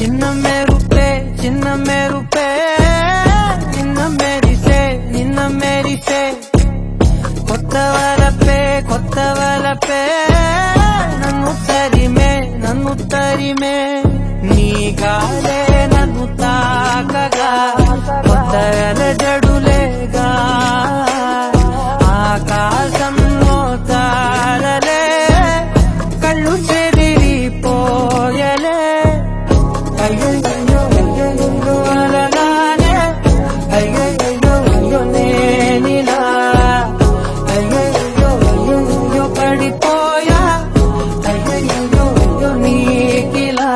చిన్న మెరుపే చిన్న మెరుపే నిన్న మెరిసే నిన్న మెరిసే కొత్త వలపే కొత్త వలపే నన్ను తరిమే నన్ను తరిమే నీ గాలే నన్ను తాకగా కొత్త జడులేగా ఆకాశంలో తారలే కళ్ళు చెదిరిపోయలే అయ్యయ్యో అయ్యయ్యో అలలానే అయ్యయ్యో అయ్యో నేనిలా అయ్యయ్యో అయ్యయ్యో పడిపోయా అయ్యయ్యో అయ్యో నీకిలా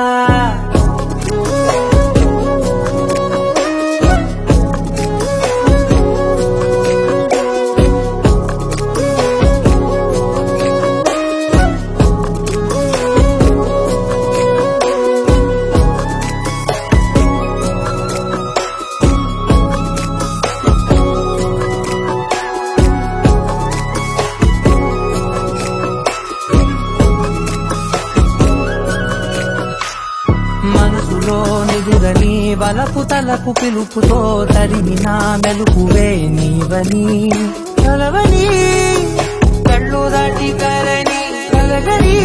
మనసులో నిదురని వలపు తలపు పిలుపుతో తరిమిన మెలుపువే నీవని కలవని కళ్ళు దాటి కలని కలగని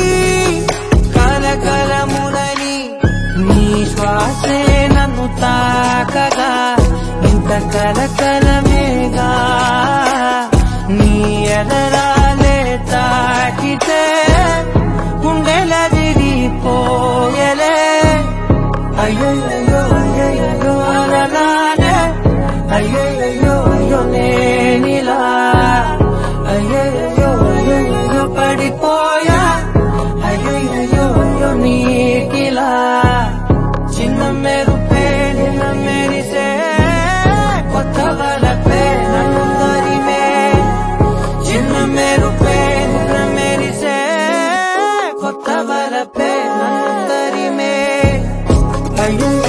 కలకలములని నీ శ్వాసే నన్ను తాకగా ఇంత కలకలమేగా నీ ఎదరాలే తాకితే గుండెల దిగిపోయలే అయ్యయ్యో అయ్యయ్యో అలలానే అయ్యయ్యో అయ్యో నేనిలా అయ్యయ్యో అయ్యయ్యో పడిపోయా అయ్యయ్యో అయ్యో నీకిలా చిన్న మెరుపే నిన్న మెరిసే కొత్త వలపే నన్ను తరిమే చిన్న మెరుపే నిన్న మెరిసే కొత్త వలపే నన్ను తరిమే అయ్యో